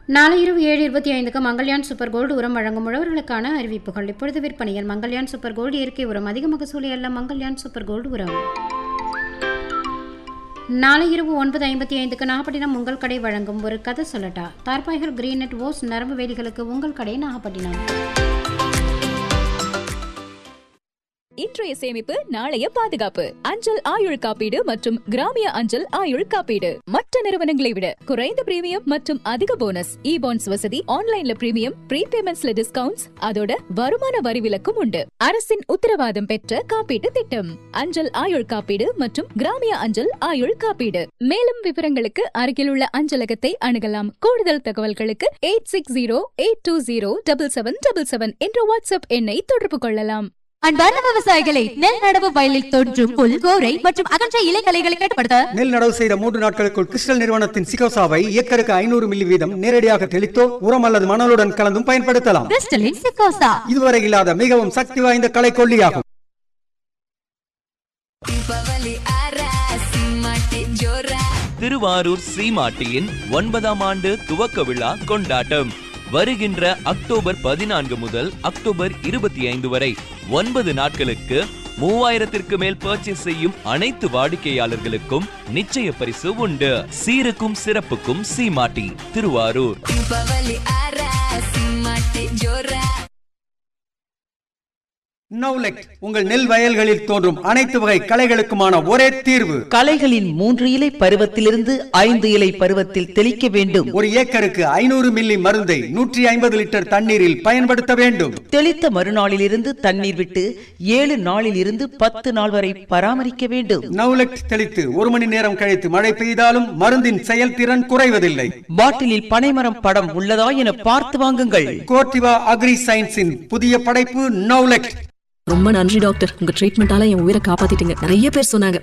நாளை இரவு ஏழு இருபத்தி ஐந்துக்கு மங்கள்யான் சூப்பர் கோல்டு உரம் வழங்கும் உழவர்களுக்கான அறிவிப்புகள் இப்பொழுது விற்பனையில் மங்கள்யான் சூப்பர் கோல்டு இயற்கை உரம் அதிக மகசூலி அல்ல மங்கள்யான் சூப்பர் கோல்டு உரம் நாளை இரவு ஒன்பது ஐம்பத்தி ஐந்துக்கு நாகப்பட்டினம் உங்கள் கடை வழங்கும் ஒரு கதை சொல்லட்டா தார்பாய்கள் கிரீன் நெட் ஓஸ் நரம்பு வேலிகளுக்கு உங்கள் கடை நாகப்பட்டினம் இன்றைய சேமிப்பு நாளைய பாதுகாப்பு அஞ்சல் ஆயுள் காப்பீடு மற்றும் கிராமிய அஞ்சல் ஆயுள் காப்பீடு மற்ற நிறுவனங்களை விட குறைந்த பிரீமியம் மற்றும் அதிக போனஸ் இ பாண்ட்ஸ் வசதி ஆன்லைன்ல பிரீமியம் ப்ரீபேமெண்ட்ஸ்ல டிஸ்கவுண்ட்ஸ் அதோட வருமான வரி விலக்கும் உண்டு அரசின் உத்தரவாதம் பெற்ற காப்பீட்டு திட்டம் அஞ்சல் ஆயுள் காப்பீடு மற்றும் கிராமிய அஞ்சல் ஆயுள் காப்பீடு மேலும் விவரங்களுக்கு அருகிலுள்ள அஞ்சலகத்தை அணுகலாம் கூடுதல் தகவல்களுக்கு eight six zero eight two zero double seven double seven என்ற வாட்ஸ்அப் எண்ணை தொடர்பு கொள்ளலாம் அன்பார்ந்த விவசாயிகளை நெல் நடவு வயலில் தோன்றும் புல் கோரை மற்றும் அகன்ற இலைகளைகளை கட்டுப்படுத்த நெல் நடவு செய்த மூன்று நாட்களுக்குள் கிறிஸ்டல் நிறுவனத்தின் சிகோசாவை ஏக்கருக்கு ஐநூறு மில்லி வீதம் நேரடியாக தெளித்தோ உரம் அல்லது மணலுடன் கலந்தும் பயன்படுத்தலாம் கிறிஸ்டலின் சிக்கோசா இதுவரை இல்லாத மிகவும் சக்தி வாய்ந்த கலை கொல்லியாகும் திருவாரூர் சீமாட்டியின் ஒன்பதாம் ஆண்டு துவக்க விழா கொண்டாட்டம் வருகின்ற அக்டோபர் பதினான்கு முதல் அக்டோபர் இருபத்தி ஐந்து வரை ஒன்பது நாட்களுக்கு மூவாயிரத்திற்கு மேல் பர்ச்சேஸ் செய்யும் அனைத்து வாடிக்கையாளர்களுக்கும் நிச்சய பரிசு உண்டு சீருக்கும் சிறப்புக்கும் சீமாட்டி திருவாரூர் நவுலெக் உங்கள் நெல் வயல்களில் தோன்றும் அனைத்து வகை களைகளுக்குமான ஒரே தீர்வு களைகளின் மூன்று இலை பருவத்திலிருந்து ஐந்து இலை பருவத்தில் தெளிக்க வேண்டும் ஒரு ஏக்கருக்கு ஐநூறு மில்லி மருந்தை நூற்றி ஐம்பது லிட்டர் தண்ணீரில் பயன்படுத்த வேண்டும் தெளித்த மறுநாளிலிருந்து தண்ணீர் விட்டு ஏழு நாளில் இருந்து பத்து நாள் வரை பராமரிக்க வேண்டும் நவுலெக் தெளித்து ஒரு மணி நேரம் கழித்து மழை பெய்தாலும் மருந்தின் செயல்திறன் குறைவதில்லை பாட்டிலில் பனைமரம் படம் உள்ளதா என பார்த்து வாங்குங்கள் கோர்டிவா அக்ரி சயின்ஸின் புதிய படைப்பு நவுலெக் ரொம்ப நன்றி டாக்டர் உங்க ட்ரீட்மெண்டால என் உயிரை காப்பாத்திட்டீங்க நிறைய பேர் சொன்னாங்க